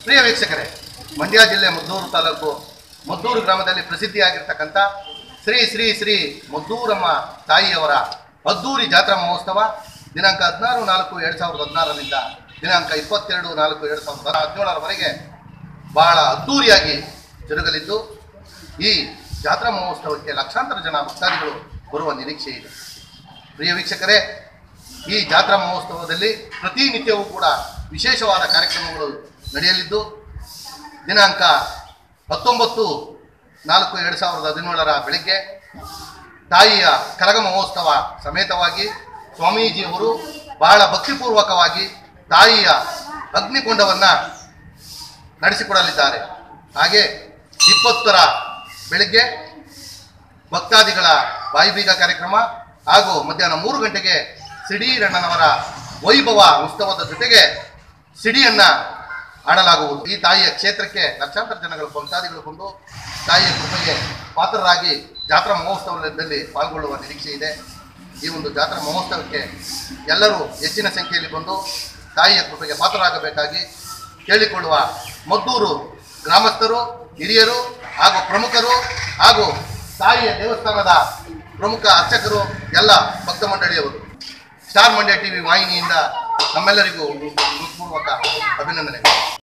ಪ್ರಿಯ ವೀಕ್ಷಕರೇ ಮಂಡ್ಯ ಜಿಲ್ಲೆ ಮದ್ದೂರು ತಾಲೂಕು ಮದ್ದೂರು ಗ್ರಾಮದಲ್ಲಿ ಪ್ರಸಿದ್ಧಿಯಾಗಿರ್ತಕ್ಕಂಥ ಶ್ರೀ ಶ್ರೀ ಶ್ರೀ ಮದ್ದೂರಮ್ಮ ತಾಯಿಯವರ ಅದ್ದೂರಿ ಜಾತ್ರಾ ಮಹೋತ್ಸವ ದಿನಾಂಕ ಹದಿನಾರು ನಾಲ್ಕು ಎರಡು ಸಾವಿರದ ಹದಿನಾರರಿಂದ ದಿನಾಂಕ ಇಪ್ಪತ್ತೆರಡು ನಾಲ್ಕು ಎರಡು ಸಾವಿರದ ಹದಿನೇಳರವರೆಗೆ ಬಹಳ ಅದ್ದೂರಿಯಾಗಿ ಜರುಗಲಿದ್ದು ಈ ಜಾತ್ರಾ ಮಹೋತ್ಸವಕ್ಕೆ ಲಕ್ಷಾಂತರ ಜನ ಭಕ್ತಾದಿಗಳು ಬರುವ ನಿರೀಕ್ಷೆ ಇದೆ ಪ್ರಿಯ ವೀಕ್ಷಕರೇ ಈ ಜಾತ್ರಾ ಮಹೋತ್ಸವದಲ್ಲಿ ಪ್ರತಿನಿತ್ಯವೂ ಕೂಡ ವಿಶೇಷವಾದ ಕಾರ್ಯಕ್ರಮಗಳು ನಡೆಯಲಿದ್ದು ದಿನಾಂಕ ಹತ್ತೊಂಬತ್ತು ನಾಲ್ಕು ಎರಡು ಸಾವಿರದ ಹದಿನೇಳರ ಬೆಳಗ್ಗೆ ತಾಯಿಯ ಕರಗ ಮಹೋತ್ಸವ ಸಮೇತವಾಗಿ ಸ್ವಾಮೀಜಿಯವರು ಬಹಳ ಭಕ್ತಿಪೂರ್ವಕವಾಗಿ ತಾಯಿಯ ಅಗ್ನಿಕುಂಡವನ್ನು ನಡೆಸಿಕೊಡಲಿದ್ದಾರೆ ಹಾಗೆ ಇಪ್ಪತ್ತರ ಬೆಳಗ್ಗೆ ಭಕ್ತಾದಿಗಳ ಬಾಯಿಬೀಗ ಕಾರ್ಯಕ್ರಮ ಹಾಗೂ ಮಧ್ಯಾಹ್ನ ಮೂರು ಗಂಟೆಗೆ ಸಿಡೀರಣ್ಣನವರ ವೈಭವ ಉತ್ಸವದ ಜೊತೆಗೆ ಸಿಡಿಯನ್ನ ಆಡಲಾಗುವುದು ಈ ತಾಯಿಯ ಕ್ಷೇತ್ರಕ್ಕೆ ಲಕ್ಷಾಂತರ ಜನಗಳು ಭಕ್ತಾದಿಗಳು ಬಂದು ತಾಯಿಯ ಕೃಪೆಗೆ ಪಾತ್ರರಾಗಿ ಜಾತ್ರಾ ಮಹೋತ್ಸವದಲ್ಲಿ ಪಾಲ್ಗೊಳ್ಳುವ ನಿರೀಕ್ಷೆ ಇದೆ ಈ ಒಂದು ಜಾತ್ರಾ ಮಹೋತ್ಸವಕ್ಕೆ ಎಲ್ಲರೂ ಹೆಚ್ಚಿನ ಸಂಖ್ಯೆಯಲ್ಲಿ ಬಂದು ತಾಯಿಯ ಕೃಪೆಗೆ ಪಾತ್ರರಾಗಬೇಕಾಗಿ ಕೇಳಿಕೊಳ್ಳುವ ಮದ್ದೂರು ಗ್ರಾಮಸ್ಥರು ಹಿರಿಯರು ಹಾಗೂ ಪ್ರಮುಖರು ಹಾಗೂ ತಾಯಿಯ ದೇವಸ್ಥಾನದ ಪ್ರಮುಖ ಅರ್ಚಕರು ಎಲ್ಲ ಭಕ್ತ ಮಂಡಳಿಯವರು ಸ್ಟಾರ್ ಮಂಡ್ಯ ಟಿವಿ ವಾಹಿನಿಯಿಂದ ನಮ್ಮೆಲ್ಲರಿಗೂ ಹೃತ್ಪೂರ್ವಕ ಅಭಿನಂದನೆಗಳು